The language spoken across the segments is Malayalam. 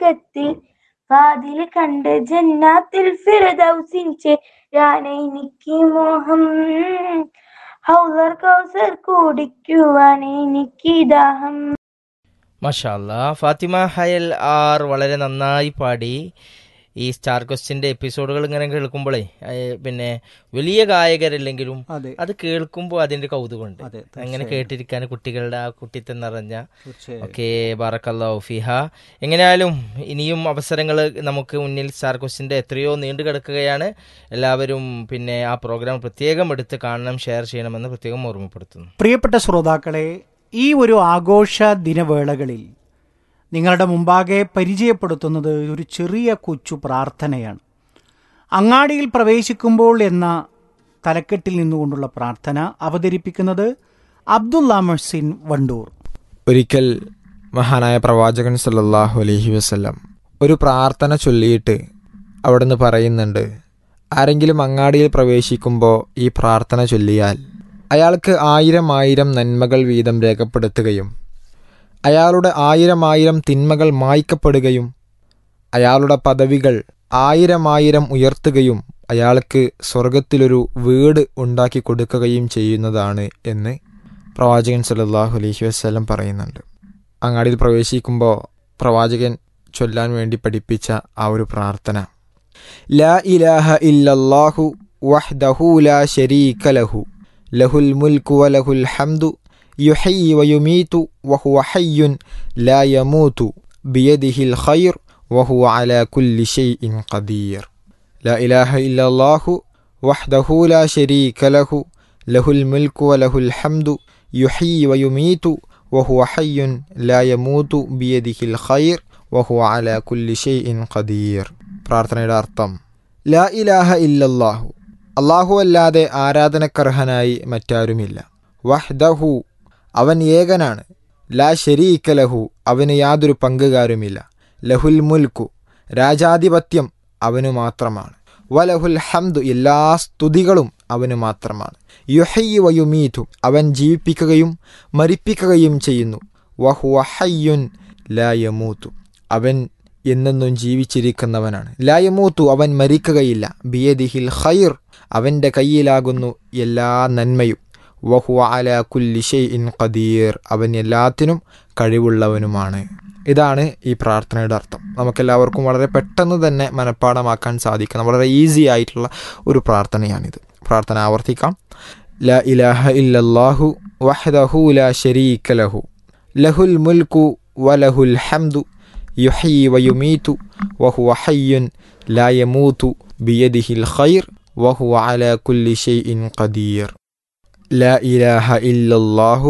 സ്വർഗത്തിൽ വാതിൽ കണ്ട് ജന്നാത്തിൽ ഫിറദൗസിൻ ചേരാനെനിക്ക് മോഹം ഹൗലർ കൗസർ കുടിക്കുവാൻ എനിക്ക് ദാഹം മഷാല്ല ഫാത്തിമ ഹയൽ ആർ വളരെ നന്നായി പാടി ഈ സ്റ്റാർ ക്വസ്റ്റിന്റെ എപ്പിസോഡുകൾ ഇങ്ങനെ കേൾക്കുമ്പോഴേ ഏഹ്, പിന്നെ വലിയ ഗായകരല്ലെങ്കിലും അതെ അത് കേൾക്കുമ്പോൾ അതിന്റെ കൗതുകമുണ്ട് അതെ അങ്ങനെ കേട്ടിരിക്കാൻ കുട്ടികളുടെ ആ കുട്ടിത്തം നിറഞ്ഞ തീർച്ചയായും ഓക്കെ ബാറക്കല്ലാഹു ഫിഹ എങ്ങനെയായാലും ഇനിയും അവസരങ്ങൾ നമുക്ക് മുന്നിൽ സ്റ്റാർ ക്വസ്റ്റിന്റെ എത്രയോ നീണ്ടു കിടക്കുകയാണ് എല്ലാവരും പിന്നെ ആ പ്രോഗ്രാം പ്രത്യേകം എടുത്ത് കാണണം ഷെയർ ചെയ്യണമെന്ന് പ്രത്യേകം ഓർമ്മപ്പെടുത്തുന്നു പ്രിയപ്പെട്ട ശ്രോതാക്കളെ ഈ ഒരു ആഘോഷ ദിനവേളകളിൽ നിങ്ങളുടെ മുമ്പാകെ പരിചയപ്പെടുത്തുന്നത് ഒരു ചെറിയ കൊച്ചു പ്രാർത്ഥനയാണ് അങ്ങാടിയിൽ പ്രവേശിക്കുമ്പോൾ എന്ന തലക്കെട്ടിൽ നിന്നുകൊണ്ടുള്ള പ്രാർത്ഥന അവതരിപ്പിക്കുന്നത് അബ്ദുള്ള മഹ്സിൻ വണ്ടൂർ ഒരിക്കൽ മഹാനായ പ്രവാചകൻ സല്ലല്ലാഹു അലൈഹി വസല്ലം ഒരു പ്രാർത്ഥന ചൊല്ലിയിട്ട് അവിടുന്ന് പറയുന്നുണ്ട് ആരെങ്കിലും അങ്ങാടിയിൽ പ്രവേശിക്കുമ്പോൾ ഈ പ്രാർത്ഥന ചൊല്ലിയാൽ അയാൾക്ക് ആയിരം ആയിരം നന്മകൾ വീതം രേഖപ്പെടുത്തുകയും അയാളുടെ ആയിരം ആയിരം തിന്മകൾ മായ്ക്കപ്പെടുകയും അയാളുടെ പദവികൾ ആയിരം ആയിരം ഉയർത്തുകയും അയാൾക്ക് സ്വർഗത്തിലൊരു വീട് ഉണ്ടാക്കി കൊടുക്കുകയും ചെയ്യുന്നതാണ് എന്ന് പ്രവാചകൻ സല്ലല്ലാഹു അലൈഹി വസ്ലം പറയുന്നുണ്ട് അങ്ങാടിയിൽ പ്രവേശിക്കുമ്പോൾ പ്രവാചകൻ ചൊല്ലാൻ വേണ്ടി പഠിപ്പിച്ച ആ ഒരു പ്രാർത്ഥന ലാ ഇലാഹ ഇല്ലല്ലാഹു വഹ്ദഹു ലാ ശരീക ലഹു ലഹുൽ മുൽക്കു വലഹുൽ ഹംദു യുഹയി വയുമീതു വഹുവ ഹയ്യുൻ ലാ യമൂതു ബിയദിഹിൽ ഖൈർ വഹുവ അലാ കുല്ലി ഷൈഇൻ ഖദീർ لا إله إلا الله وحده لا شريك له له الملك وله الحمد يحيي ويميت وهو حي لا يموت بيده الخير وهو على كل شيء قدير പ്രാർത്ഥനയുടെ അർത്ഥം ലാ ഇലാഹ ഇല്ലല്ലാഹു അള്ളാഹു അല്ലാതെ ആരാധനക്കർഹനായി മറ്റാരുമില്ല വഹ്ദഹു അവൻ ഏകനാണ് ലാ ശരീക ലഹു അവന് യാതൊരു പങ്കുകാരുമില്ല ലഹുൽ മുൽക്കു രാജാധിപത്യം അവനു മാത്രമാണ് വലഹുൽ ഹംദു എല്ലാ സ്തുതികളും അവന് മാത്രമാണ് യുഹൈ വയുമീതു അവൻ ജീവിപ്പിക്കുകയും മരിപ്പിക്കുകയും ചെയ്യുന്നു വഹുവ ഹയ്യുൻ ലായമൂത്തു അവൻ എന്നെന്നും ജീവിച്ചിരിക്കുന്നവനാണ് ലായമൂത്തു അവൻ മരിക്കുകയില്ല ബിയദിഹിൽ ഖൈർ അവൻ്റെ കയ്യിലാകുന്നു എല്ലാ നന്മയും വഹുവ അല കുല്ലി ഷൈഇൻ ഖദീർ അവൻ എല്ലാത്തിനും കഴിവുള്ളവനുമാണ് ഇതാണ് ഈ പ്രാർത്ഥനയുടെ അർത്ഥം നമുക്കെല്ലാവർക്കും വളരെ പെട്ടെന്ന് തന്നെ മനഃപ്പാടമാക്കാൻ സാധിക്കുന്ന വളരെ ഈസി ആയിട്ടുള്ള ഒരു പ്രാർത്ഥനയാണിത് പ്രാർത്ഥന ആവർത്തിക്കാം ല ഇലാഹ ഇല്ലല്ലാഹു വഹ്ദഹു ലാ ശരീക ലഹു ലഹുൽ മുൽക്കു വലഹുൽ ഹംദു യുഹയി വയുമീതു വഹുവ ഹയ്യുൻ ലാ യമൂതു ബിയദിഹിൽ ഖൈർ വഹുവ അലാ കുല്ലി ഷൈഇൻ ഖദീർ لا إله إلا الله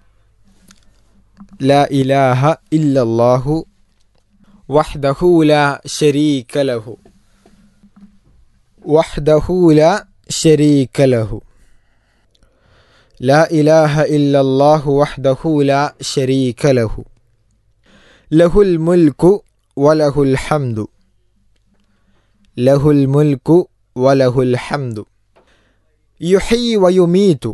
لا إله إلا الله وحده لا شريك له وحده لا شريك له لا إله إلا الله وحده لا شريك له له الملك وله الحمد له الملك وله الحمد يحيي ويميت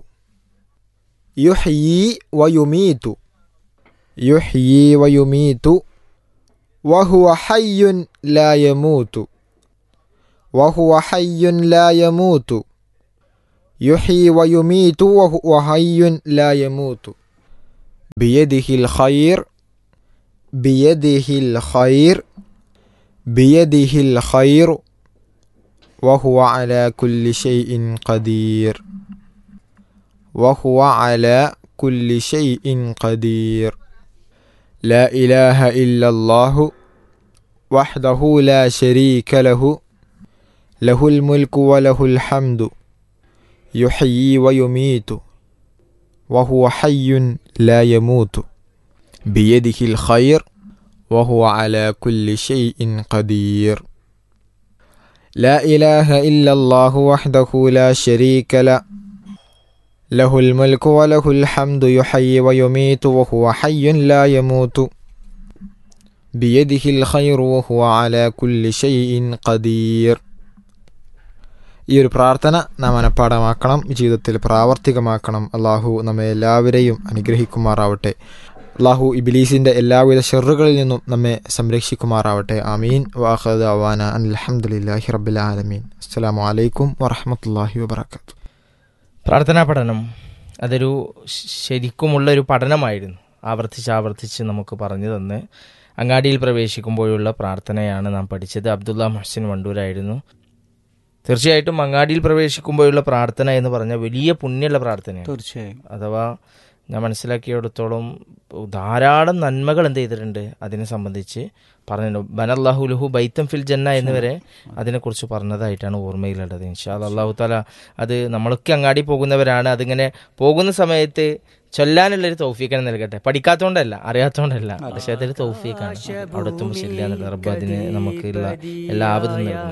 يحيي ويميت يحيي ويميت وهو حي لا يموت وهو حي لا يموت يحيي ويميت وهو حي لا يموت بيده الخير بيده الخير بيده الخير وهو على كل شيء قدير وهو على كل شيء قدير لا إله إلا الله وحده لا شريك له له الملك وله الحمد يحيي ويميت وهو حي لا يموت بيده الخير وهو على كل شيء قدير لا إله إلا الله وحده لا شريك له له الملك وله الحمد يحيي ويميت وهو حي لا يموت بيده الخير وهو على كل شيء قدير ഈ ഒരു പ്രാർത്ഥന നാം മനഃപ്പാടമാക്കണം ജീവിതത്തിൽ പ്രാവർത്തികമാക്കണം അള്ളാഹു നമ്മെ എല്ലാവരെയും അനുഗ്രഹിക്കുമാറാവട്ടെ അള്ളാഹു ഇബിലീസിൻ്റെ എല്ലാവിധ ഷെറുകളിൽ നിന്നും നമ്മെ സംരക്ഷിക്കുമാറാവട്ടെ ആമീൻ വാഹദ് അവാന അലഹമുല്ലാഹി റബ്ബിൽ ആലമീൻ അസ്സലാമു അലൈക്കും വറഹമത്തല്ലാഹി വബർക്കാത്തു പ്രാർത്ഥനാ പഠനം അതൊരു ശ- ശരിക്കുമുള്ള ഒരു പഠനമായിരുന്നു ആവർത്തിച്ച് ആവർത്തിച്ച് നമുക്ക് പറഞ്ഞു തന്ന് അങ്ങാടിയിൽ പ്രവേശിക്കുമ്പോഴുള്ള പ്രാർത്ഥനയാണ് നാം പഠിച്ചത് അബ്ദുള്ള മുഹസിൻ വണ്ടൂരായിരുന്നു തീർച്ചയായിട്ടും അങ്ങാടിയിൽ പ്രവേശിക്കുമ്പോഴുള്ള പ്രാർത്ഥന എന്ന് പറഞ്ഞാൽ വലിയ പുണ്യമുള്ള പ്രാർത്ഥനയാണ് തീർച്ചയായും അഥവാ ഞാൻ മനസ്സിലാക്കിയിടത്തോളം ധാരാളം നന്മകൾ എന്ത് ചെയ്തിട്ടുണ്ട് അതിനെ സംബന്ധിച്ച് പറഞ്ഞിട്ടുണ്ട് ബനല്ലാഹു ലുഹു ബൈത്തം ഫിൽ ജന്ന എന്നിവരെ അതിനെക്കുറിച്ച് പറഞ്ഞതായിട്ടാണ് ഓർമ്മയിലുള്ളത് ഇൻഷാ അള്ളാഹു താല അത് നമ്മളൊക്കെ അങ്ങാടി പോകുന്നവരാണ് അതിങ്ങനെ പോകുന്ന സമയത്ത് ചൊല്ലാനുള്ളൊരു തൗഫീഖിനെ നൽകട്ടെ പഠിക്കാത്തോണ്ടല്ല അറിയാത്തോണ്ടല്ല പക്ഷെ അതൊരു തൗഫീഖാണ് അവിടെ എത്തുമ്പോൾ ശരിയാന്നുള്ള റബ്ബ് അതിന് നമുക്കുള്ള എല്ലാ ആപത്തും നൽകും